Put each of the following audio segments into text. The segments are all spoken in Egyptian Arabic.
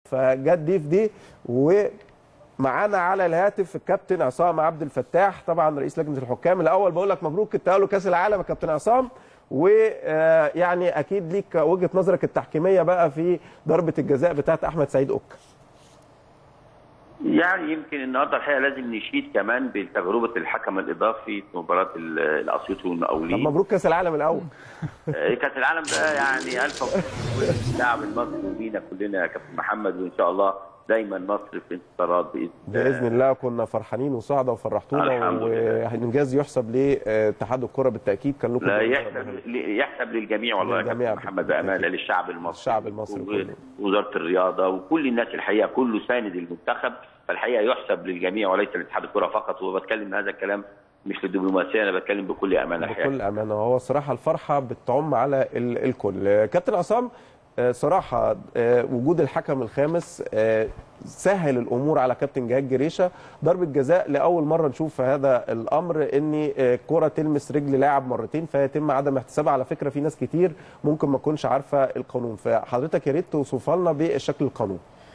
فجت دي في دي ومعانا على الهاتف الكابتن عصام عبد الفتاح طبعا رئيس لجنه الحكام الاول بقول لك مبروك التاهل كاس العالم يا كابتن عصام ويعني اكيد ليك وجهه نظرك التحكيميه بقى في ضربه الجزاء بتاعت احمد سعيد اوك يعني يمكن النهارده الحقيقه لازم نشيد كمان بتجربه الحكم الاضافي في مباراه ال- الاسيوطي طب والمقاولين مبروك كاس العالم الاول آه، كاس العالم ده يعني الف مبروك للشعب المصري ولينا كلنا يا كابتن محمد وان شاء الله دايما مصر في انتصارات باذن باذن الله كنا فرحانين وسعداء وفرحتونا الحمد لله. وانجاز يحسب لاتحاد الكره بالتاكيد كان لكم لا دور يحسب مهم. يحسب للجميع والله يا للجميع كابتن محمد بامانه بالتأكيد. للشعب المصري الشعب المصري كله. ووزاره الرياضه وكل الناس الحقيقه كله ساند المنتخب فالحقيقه يحسب للجميع وليس لاتحاد الكره فقط وبتكلم هذا الكلام مش للدبلوماسيه انا بتكلم بكل امانه الحقيقه بكل امانه هو الصراحه الفرحه بتعم على ال- الكل آه، كابتن عصام آه، صراحه آه، وجود الحكم الخامس آه، سهل الامور على كابتن جهاد جريشه ضربه جزاء لاول مره نشوف هذا الامر ان آه، كره تلمس رجل لاعب مرتين فيتم عدم احتسابها على فكره في ناس كتير ممكن ما تكونش عارفه القانون فحضرتك يا ريت توصفها لنا بالشكل القانوني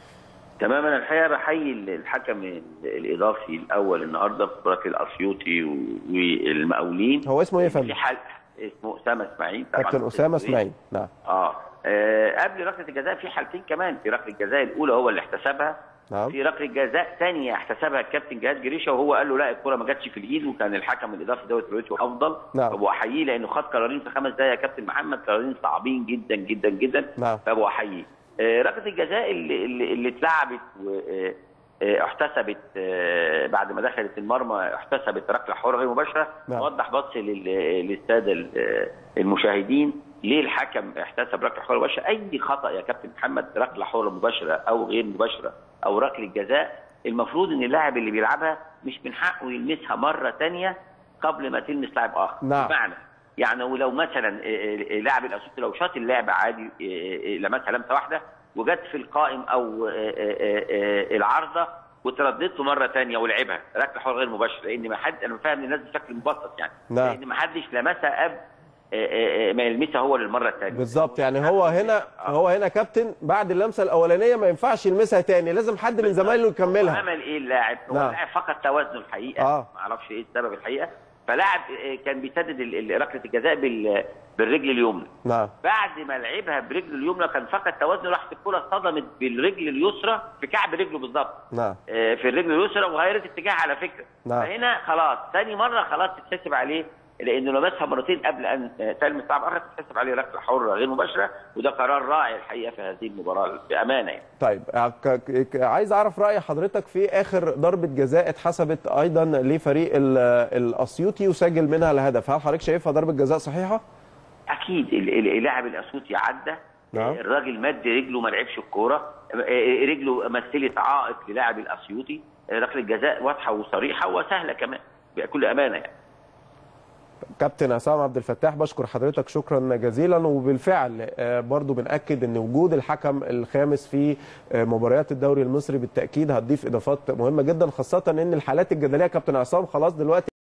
تماما الحقيقه بحيي الحكم الاضافي الاول النهارده في مباراه الاسيوطي والمقاولين هو اسمه ايه يا في فندم حل اسمه اسامه اسماعيل طبعاً. كابتن اسامه اسماعيل نعم اه آه، قبل ركله الجزاء في حالتين كمان في ركله الجزاء الاولى هو اللي احتسبها نعم في ركله جزاء ثانيه احتسبها الكابتن جهاد جريشه وهو قال له لا الكره ما جاتش في الايد وكان الحكم الاضافي دوت رؤيته افضل نعم. فابو احييه لانه خد قرارين في خمس دقائق يا كابتن محمد قرارين صعبين جدا جدا جدا نعم. فابو احييه آه، ركله الجزاء اللي اللي, اللي اتلعبت و آه، آه، احتسبت آه، بعد ما دخلت المرمى احتسبت ركله حره غير مباشره نعم. اوضح بس لل- للساده ال- المشاهدين ليه الحكم احتسب ركله حره مباشره اي خطا يا كابتن محمد ركله حره مباشره او غير مباشره او ركله جزاء المفروض ان اللاعب اللي بيلعبها مش من حقه يلمسها مره ثانيه قبل ما تلمس لاعب اخر نعم. بمعنى يعني ولو مثلا آه، آه، لاعب الاسيوطي لو شاط اللعبه عادي آه، آه، لمسها لمسه واحده وجت في القائم او آه، آه، آه، آه، العارضه وترددت له مره ثانيه ولعبها ركله حره غير مباشره لان ما حد انا فاهم الناس بشكل مبسط يعني نعم. لان ما حدش لمسها قبل آه، آه، آه، ما يلمسها هو للمره الثانيه بالظبط يعني هو هنا هو هنا كابتن بعد اللمسه الاولانيه ما ينفعش يلمسها تاني لازم حد من زمايله يكملها عمل ايه اللاعب؟ هو نعم. اللاعب فقد توازنه الحقيقه آه. ما اعرفش ايه السبب الحقيقه فلاعب آه، كان بيسدد ال- ال- ركله الجزاء بال- بالرجل اليمنى نعم بعد ما لعبها برجله اليمنى كان فقد توازنه راحت الكره اصطدمت بالرجل اليسرى في كعب رجله بالظبط نعم آه، في الرجل اليسرى وغيرت اتجاه على فكره نعم. فهنا خلاص ثاني مره خلاص تتحسب عليه لانه لمسها مرتين قبل ان آه، تلمس لاعب اخر تتحسب عليه ركله حره غير مباشره وده قرار رائع الحقيقه في هذه المباراه بامانه يعني. طيب ك- ك- عايز اعرف راي حضرتك في اخر ضربه جزاء اتحسبت ايضا لفريق ال- الاسيوطي وسجل منها الهدف هل حضرتك شايفها ضربه جزاء صحيحه اكيد ال- ال- اللاعب الاسيوطي عدى نعم. الراجل مد رجله ما لعبش الكوره آه، رجله مثلت عائق للاعب الاسيوطي آه، ركله جزاء واضحه وصريحه وسهله كمان بكل امانه يعني كابتن عصام عبد الفتاح بشكر حضرتك شكرا جزيلا وبالفعل آه، برضو بنأكد ان وجود الحكم الخامس في آه، مباريات الدوري المصري بالتأكيد هتضيف اضافات مهمة جدا خاصة ان الحالات الجدلية كابتن عصام خلاص دلوقتي